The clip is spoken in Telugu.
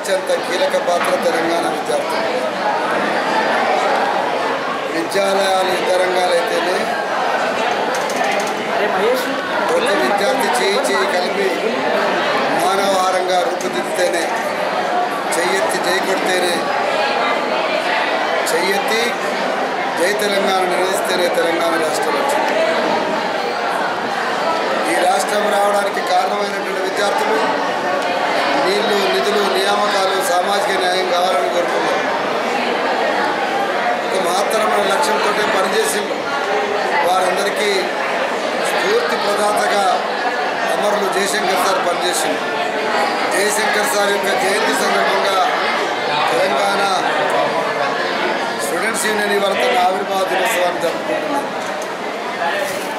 అత్యంత కీలక పాత్ర తెలంగాణ విద్యార్థులు విద్యాలయాలు ఇతర రంగాలైతేనే ఒక విద్యార్థి చేయి చేయి కలిపి మానవహారంగా రూపుదిద్దితేనే చెయ్యెత్తి జై కొడితేనే చెయ్యెత్తి జై తెలంగాణ నిర్వహిస్తేనే తెలంగాణ రాష్ట్రం వచ్చింది ఈ రాష్ట్రం రావడానికి కారణమైనటువంటి విద్యార్థులు నీళ్లు నిధులు నియామకాలు సామాజిక న్యాయం కావాలని కోరుకున్నారు ఒక మహత్తరమైన లక్ష్యంతో పనిచేసి వారందరికీ స్ఫూర్తి ప్రదాతగా అమరులు జయశంకర్ సార్ పనిచేసింది జయశంకర్ సార్ యొక్క జయంతి సందర్భంగా తెలంగాణ స్టూడెంట్స్ యూనియన్ ఇవాళ తన ఆవిర్భావ దినోత్సవాన్ని జరుపుకుంటున్నాం